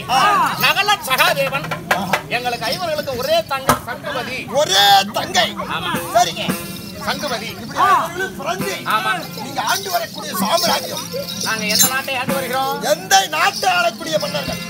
நகல சகாதேவன் எங்களுக்கு ஐவர்களுக்கு ஒரே தங்க சங்குமதி ஒரே தங்கை ஆமா. சரிங்க சங்குமதி இப்படி ஐவர்களும் பிறந்து ஆமா நீங்க ஆண்டு வரக்கூடிய சாம்ராஜ்யம் நாங்க எந்த நாட்டை ஆண்டு வருகிறோம் எந்த நாட்டை ஆளக்கூடிய மன்னர்கள்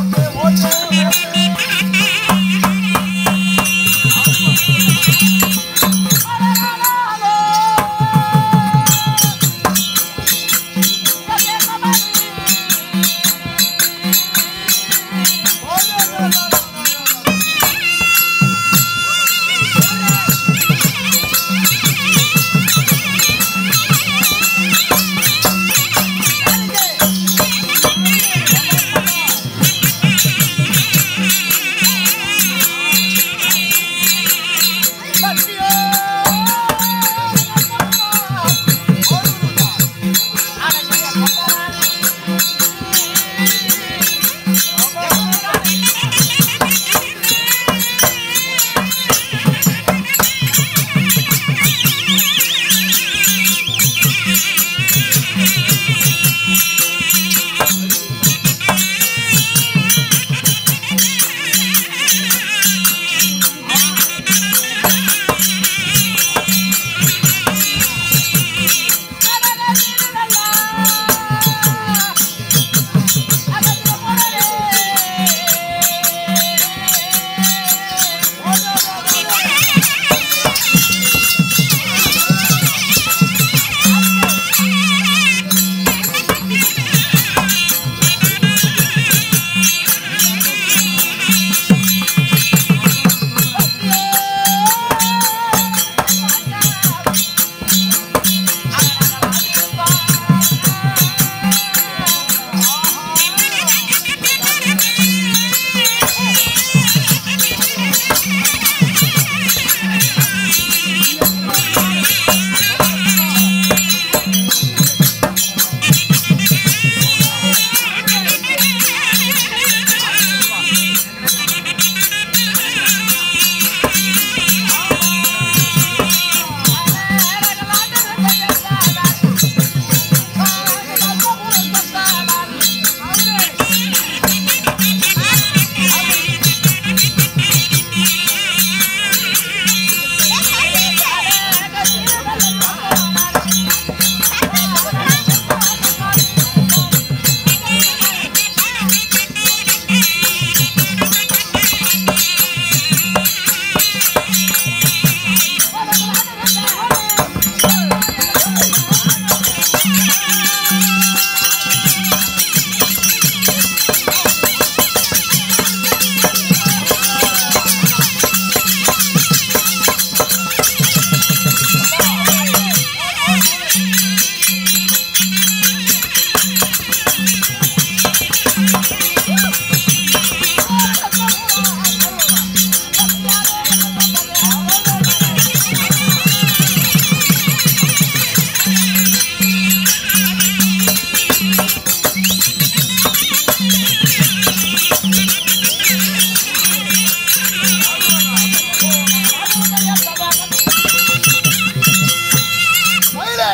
மயிலே,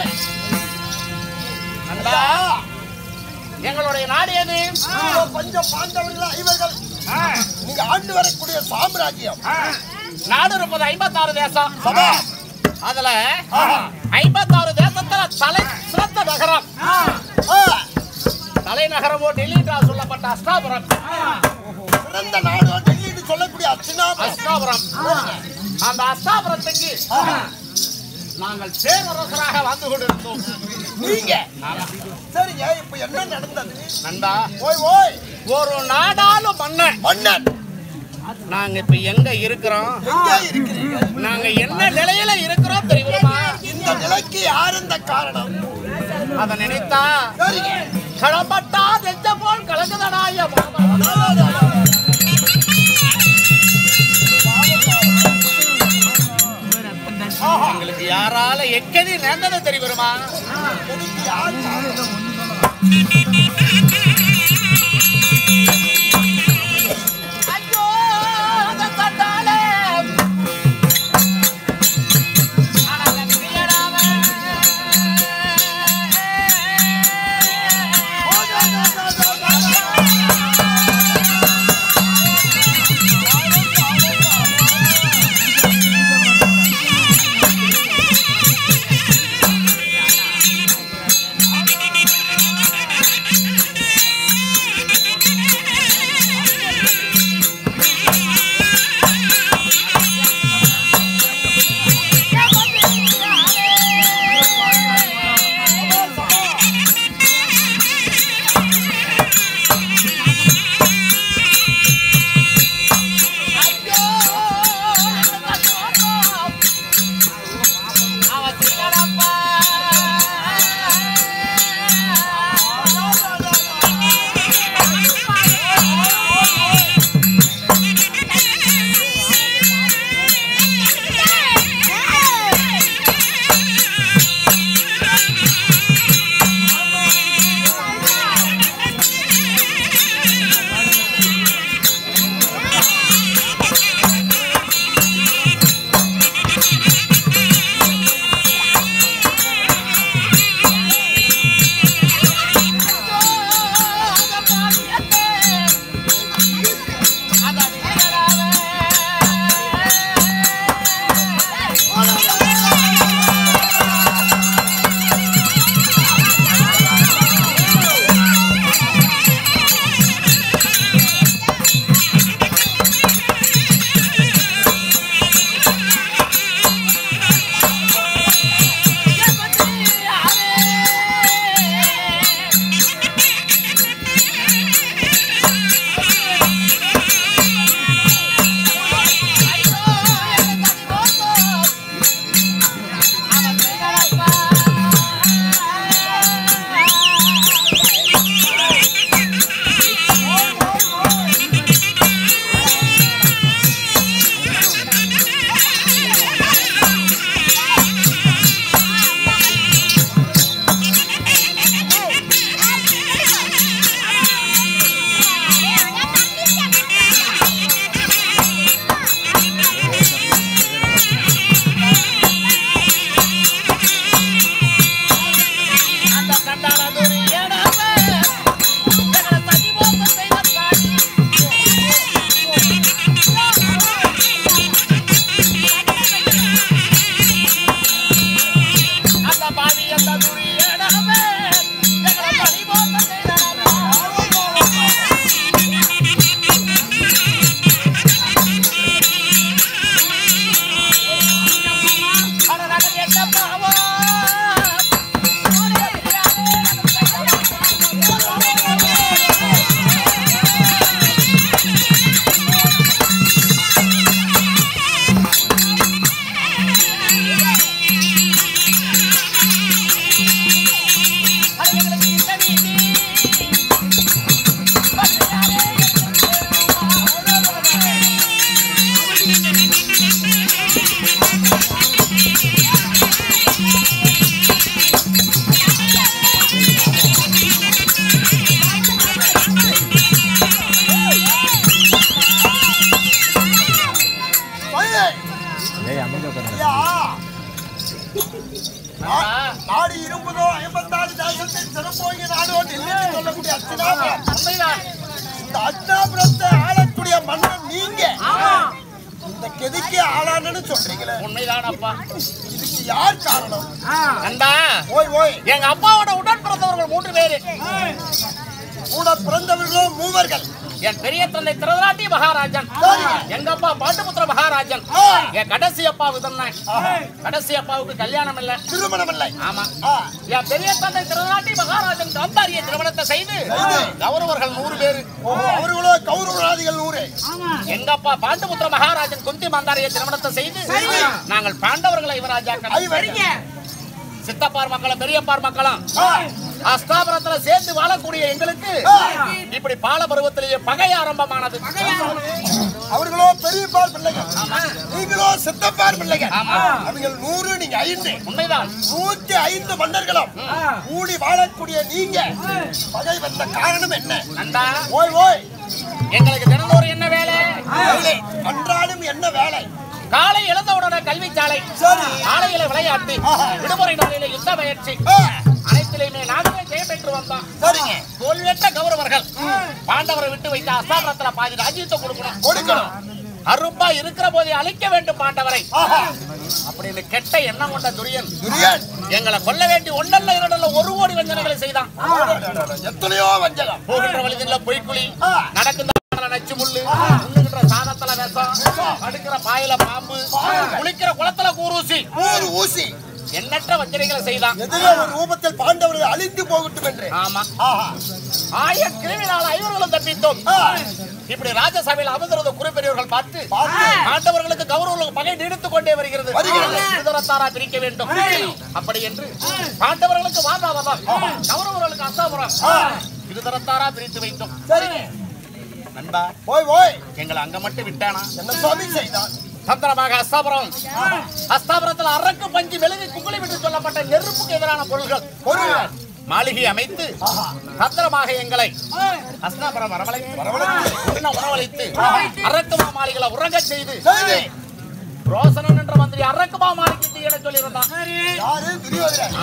நண்பா எங்களுடைய நாடு எது இதோ பஞ்ச பாண்டவர்கள் ஐவர்கள் நீங்க ஆண்டு வரக்கூடிய சாம்ராஜ்யம் நாடு இருப்பது ஐம்பத்தாறு தேசம் சபா அதுல ஐம்பத்தாறு தேசத்துல தலை சிறந்த நகரம் ஆ, தலைநகரமோ டெல்லி என்று சொல்லப்பட்ட அஷ்டாபுரம் சிறந்த நாடு டெல்லின்னு சொல்லக்கூடிய அச்சினாபுரம் அஷ்டாபுரம் அந்த அஷ்டாபுரத்துக்கு நாங்கள் பேரரசராக வந்து கொண்டிருந்தோம் நீங்க சரிங்க இப்ப என்ன நடந்தது நண்பா ஓய் ஓய் ஒரு நாடாளும் மன்னன் மன்னன் நாங்க இப்ப எங்க இருக்கிறோம் எங்கே இருக்கிறீங்க நாங்க என்ன நிலையில இருக்கிறோம் தெரியுமா இந்த நிலைக்கு யார் இந்த காரணம் அதை நினைத்தா சரிங்க களப்பட்டா நெஞ்ச போல் கலங்குதடாய மாமன். எங்களுக்கு யாரால எக்கதி நேர்ந்தது தெரியுமா எனக்கு யார் காரணம்? ஐயோ அந்த தட்டாலே ஓ, நாடு இருப்பதோ ஐம்பத்தாறு தேசத்தை சிறப்போகிய நாடோ டெல்லி சொல்லக்கூடிய அச்சனாபுரம் உண்மைதான் இந்த அச்சனாபுரத்தை ஆளக்கூடிய மன்னன் நீங்க இந்த கெதிக்கு ஆளானு சொல்றீங்களே உண்மைதான் அப்பா இதுக்கு யார் காரணம் நண்பா ஓய் ஓய் எங்க அப்பாவோட உடன் பிறந்தவர்கள் மூன்று பேரு கூட பிறந்தவர்களோ மூவர்கள் என் பெரிய தந்தை திருதராட்டி மகாராஜன் சரி. எங்க அப்பா பாண்டுபுத்திர மகாராஜன் ஆ. என் கடைசி அப்பா விதந்தான் கடைசி அப்பாவுக்கு கல்யாணம் இல்ல திருமணம் இல்லை ஆமா ஆ, என் பெரிய தந்தை திருநாட்டி மகாராஜன் காந்தாரிய திருமணத்தை செய்து கௌரவர்கள் நூறு பேரு ஓஹோ, அவர்களோ கௌரவராதிகள் நூறு எங்க அப்பா பாண்டுபுத்திர மகாராஜன் குந்தி மாந்தாரிய திருமணத்தை செய்து நாங்கள் பாண்டவர்களை யுவராஜாக்கள் ஐவர்கள். சித்தப்பார் மக்களும் பெரியப்பார் மக்களும் ஆ, அஸ்தாபுரத்துல சேர்ந்து வாழக்கூடிய எங்களுக்கு ஆ. இப்படி பால பருவத்திலேயே பகை ஆரம்பமானது அவர்களோ பெரியப்பார் பிள்ளைகள் நீங்களோ சித்தப்பார் பிள்ளைகள் ஆமா. அவர்கள் நூறு நீங்க ஐந்து உண்மைதான் நூத்தி ஐந்து மன்னர்களும் கூடி வாழக்கூடிய நீங்க பகை வந்த காரணம் என்ன நண்பா ஓய் ஓய் எங்களுக்கு தினந்தோறும் என்ன வேலை வேலை. அன்றாடம் என்ன வேலை காலை எழுந்தவுடனே கல்வி சாலை சரி. காலையில விளையாட்டு ஆஹா. விடுமுறை நாளில யுத்த பயிற்சி ஆ, அனைத்திலுமே நாங்களே ஜெயம் பெற்று வந்தோம் சரிங்க தோல்வியற்ற கௌரவர்கள் பாண்டவரை விட்டு வைத்த அஸ்தாபுரத்துல பாதி ராஜ்யத்தை கொடுக்கணும் கொடுக்கணும் அரும்பா இருக்கிற போதே அழிக்க வேண்டும் பாண்டவரை ஆஹா, அப்படின்னு கெட்ட எண்ணம் கொண்ட துரியன் துரியன் எங்களை கொல்ல வேண்டி ஒன்னல்ல இரண்டல்ல ஒரு கோடி வஞ்சனைகளை செய்தான் எத்தனையோ வஞ்சகம் போகின்ற வழிதில்ல பொய்க்குழி ஆ. நடக்கின்ற நச்சு முள்ளு உண்ணுகின்ற சாதத்துல விஷம் அடுக்கிற பாயில பாம்பு குளிக்கிற குளத்துல கூரூசி நூறு ஊசி எண்ணற்ற வஞ்சனைகளை செய்தான் எதிரே ஒரு ரூபத்தில் பாண்டவர்கள் அழிந்து போகட்டும் என்று ஆமா ஆஹா ஆய கிருமினால் ஐவர்களும் தப்பித்தோம் ஆ, இப்படி ராஜசபையில் அமர்ந்திருந்த குறிப்பெரியவர்கள் பார்த்து பார்த்து. ஆண்டவர்களுக்கு கௌரவர்களுக்கு பகை நீடித்துக் கொண்டே வருகிறது வருகிறது. இருதரத்தாரா பிரிக்க வேண்டும் அப்படி என்று பாண்டவர்களுக்கு வாதாவதம் கௌரவர்களுக்கு அசாபுரம் இருதரத்தாரா பிரித்து வைத்தோம் சரிங்க நண்பா ஓய் ஓய் எங்களை அங்க மட்டும் விட்டானா என்ன சுவாமி செய்தான் தந்திரமாக அஸ்தாபுரம் அஸ்தாபுரத்தில் அரக்கு பஞ்சு மெழுகு குங்குளி விட்டு சொல்லப்பட்ட நெருப்புக்கு எதிரான பொருள்கள் பொருள்கள். மாளிகை அமைத்து ஆஹா. பத்திரமாக எங்களை அஸ்தாபுரம் வரவழைத்து வரவழைத்து. உண்ண உணவளித்து அரக்குமா மாளிகளை உறங்கச் செய்து சரி ரோசனன் என்ற மந்திரி அரக்குமா மாளிகைக்கு என சொல்லியிருந்தான் யாரு துரியோதனன்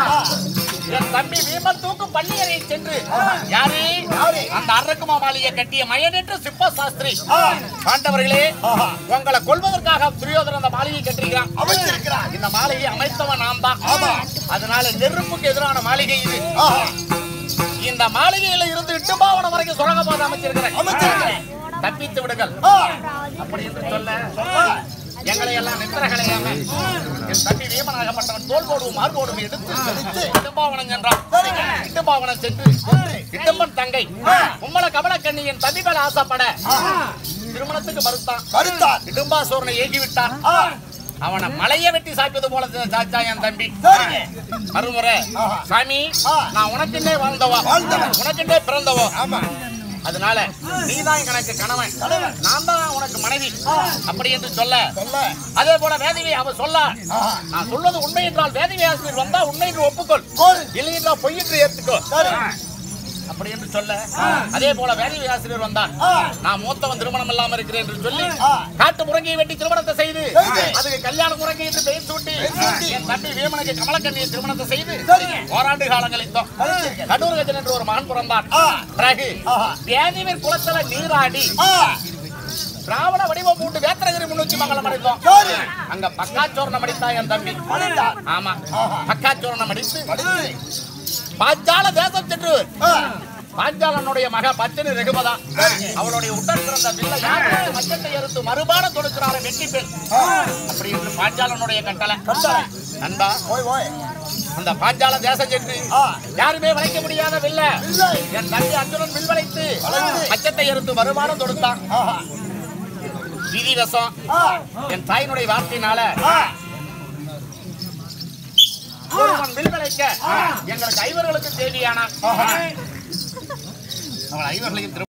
என் தம்பி வீமன் தூக்கு பள்ளியறை சென்று யாரு யாரு? அந்த அரக்குமா மாளிகை கட்டிய மயன் என்று சிப்ப சாஸ்திரி ஆ. பாண்டவர்களே ஆஹா. உங்களை கொள்வதற்காக துரியோதனன் அந்த மாளிகை கட்டிருக்கிறான் அமைச்சிருக்கிறார் இந்த மாளிகை அமைத்தவன் நாம் தான் ஆமா. அதனால நெருப்புக்கு எதிரான மாளிகை இது ஆஹா இந்த மாளிகையில இருந்து இட்டுபாவனம் வரைக்கும் சுரங்கப்பாதை அமைச்சிருக்கிறேன் அமைச்சிருக்கிறேன். தப்பித்து விடுங்கள் ஆ, அப்படி என்று சொல்ல எங்களை எல்லாம் நித்திரகளையாம என் தம்பி வீமனாகப்பட்டவன் தோல் போடுவோம் மார்போடும் எடுத்து இட்டுபாவனம் சென்றான் இட்டுபாவனம் சென்று இட்டம்பன் தங்கை உம்மள கமலக்கண்ணி என் தம்பி மேல ஆசைப்பட திருமணத்துக்கு மறுத்தான் கருத்தார் இடும்பாசூரனை ஏகி விட்டான் ஆ, அவனை மலைய வெட்டி சாப்பியது போல சாச்சா என் தம்பி சரிங்க மறுமுறை ஆஹா. சாமி ஆ. நான் உனக்குன்னே வாழ்ந்தவா வாழ்ந்தவன். உனக்குன்னே பிறந்தவோ ஆமா அதனால நீதான் எனக்கு கணவன் கணவன். நான் தான் உனக்கு மனைவி அப்படி என்று சொல்ல சொல்ல அதே போல வேதவி அவ சொல்ல ஆஹா. நான் சொல்வது உண்மை என்றால் வேதவி ஆசிரியர் வந்தா உண்மை என்று ஒப்புக்கொள் கோல். இல்லை என்றால் பொய் என்று ஏற்றுக்கோ சரி அப்படி என்று சொல்ல அதே போல வேதவி ஆசிரியர் வந்தான் ஆ. நான் மூத்தவன் திருமணம் இல்லாம இருக்கிறேன் என்று சொல்லி ஆ. காட்டு முறங்கியை வெட்டி திருமணத்தை செய்து செய்து. அதுக்கு கல்யாண முறங்கி என்று பெயர் சூட்டி சூட்டி. என் தம்பி வீமனுக்கு கமலக்கண்ணியை திருமணத்தை செய்து சரிங்க. ஓராண்டு காலம் கழித்தோம் கழிச்சிருக்கேன். கடூர்கஜன் என்று ஒரு மகன் பிறந்தான் ஆ. பிறகு ஆஹா. வேதிவர் குளத்துல நீராடி ஆ, ராவண வடிவம் பூண்டு வேத்திரகிரி முன்னூத்தி மங்கலம் அடைந்தோம் சரி அங்க பக்காச்சோரணம் அடித்தா என் தம்பி அடித்தார். ஆமா ஆஹா. பக்காச்சோரணம் அடித்து அடுத்து பாஞ்சால தேசம் சென்று ஆ, பாஞ்சாலனுடைய மக பத்தினி ரகுபதா அவளுடைய உடன் பிறந்த பிள்ளை யாருக்கு மச்சத்தை எடுத்து மறுபாட தொடுக்கிறார வெட்டி பெண் ஆ, அப்படி என்று பாஞ்சாலனுடைய கட்டளை கட்டளை. நண்பா ஓய் ஓய் அந்த பாஞ்சால தேசம் சென்று ஆ. யாருமே வளைக்க முடியாத வில்ல இல்லை. என் தம்பி அர்ஜுனன் வில் வளைத்து வளைத்து. மச்சத்தை எடுத்து மறுபாடம் தொடுத்தான் ஆஹா. விதி வசம் ஆ, என் தாயினுடைய வார்த்தையினால ஆ, ஒருவன் வில் விளைக்க எங்களுக்கு ஐவர்களுக்கு தேவையான ஆஹா. அவள் ஐவர்களையும் திரு